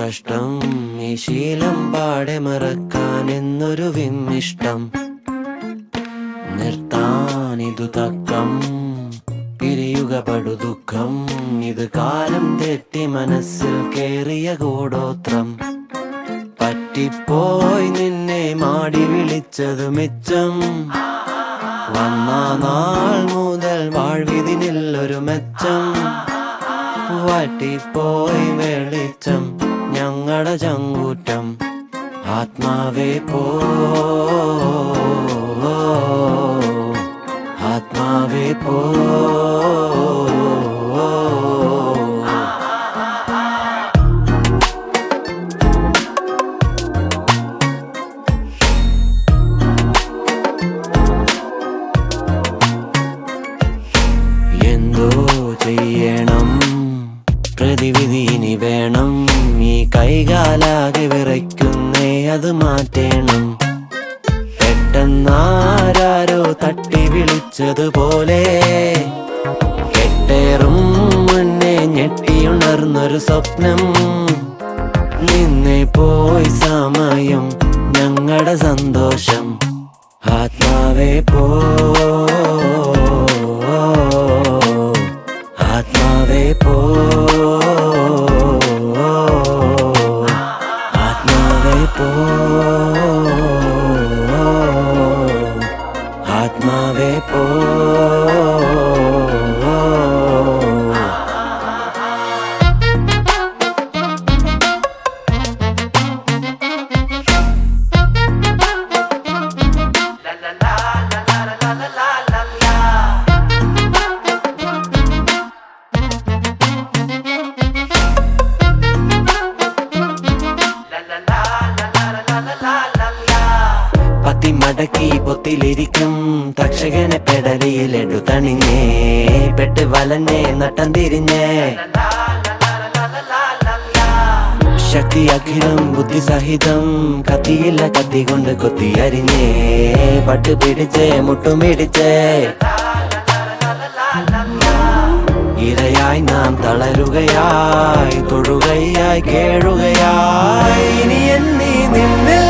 കഷ്ടം ഈ ശീലം പാടെ മറക്കാൻ എന്നൊരു വിമ്മിഷ്ടം നിർത്താനിതു തക്കം പിരിയുക പടു ദുഃഖം ഇത് കാലം തെറ്റി മനസ്സിൽ കേറിയ കൂടോത്രം പറ്റിപ്പോയി നിന്നെ മാടി വിളിച്ചത് മിച്ചം വന്ന നാൾ മുതൽ വാഴ്വിതിനില്ലൊരു മെച്ചം വറ്റിപ്പോയി വെളിച്ചം ഞങ്ങളുടെ ചങ്കൂറ്റം ആത്മാവേ പോ ആത്മാവേ പോ എന്തോ ചെയ്യണം പ്രതിവിധി ഇനി വേണം ഈ കൈകാലാകെ വിറയ്ക്കുന്നേ അത് മാറ്റേണം പെട്ടെന്നാരോ തട്ടി വിളിച്ചതുപോലെ കെട്ടേറും മുന്നേ ഞെട്ടിയുണർന്നൊരു സ്വപ്നം നിന്നെ പോയി സമയം ഞങ്ങളുടെ സന്തോഷം ആത്മാവേ പോ ആത്മാവേ പോ ആത്മാവേ പോ ആത്മാവേ പോ പത്തി മടക്കി പൊത്തിലിരിക്കും തക്ഷകനെ പെടലിയിലെടു തണിഞ്ഞേ പെട്ട് വലഞ്ഞേ നട്ടം തിരിഞ്ഞേ ശക്തി അഖിലം ബുദ്ധി സഹിതം കത്തിയില്ല കത്തി കൊണ്ട് കൊത്തി അരിഞ്ഞേ പട്ട് പിടിച്ചേ മുട്ടും പിടിച്ചേ ഇരയായി നാം തളരുകയായി തൊഴുകയായി കേഴുകയായി ഇനി എന്നീ നിന്നിൽ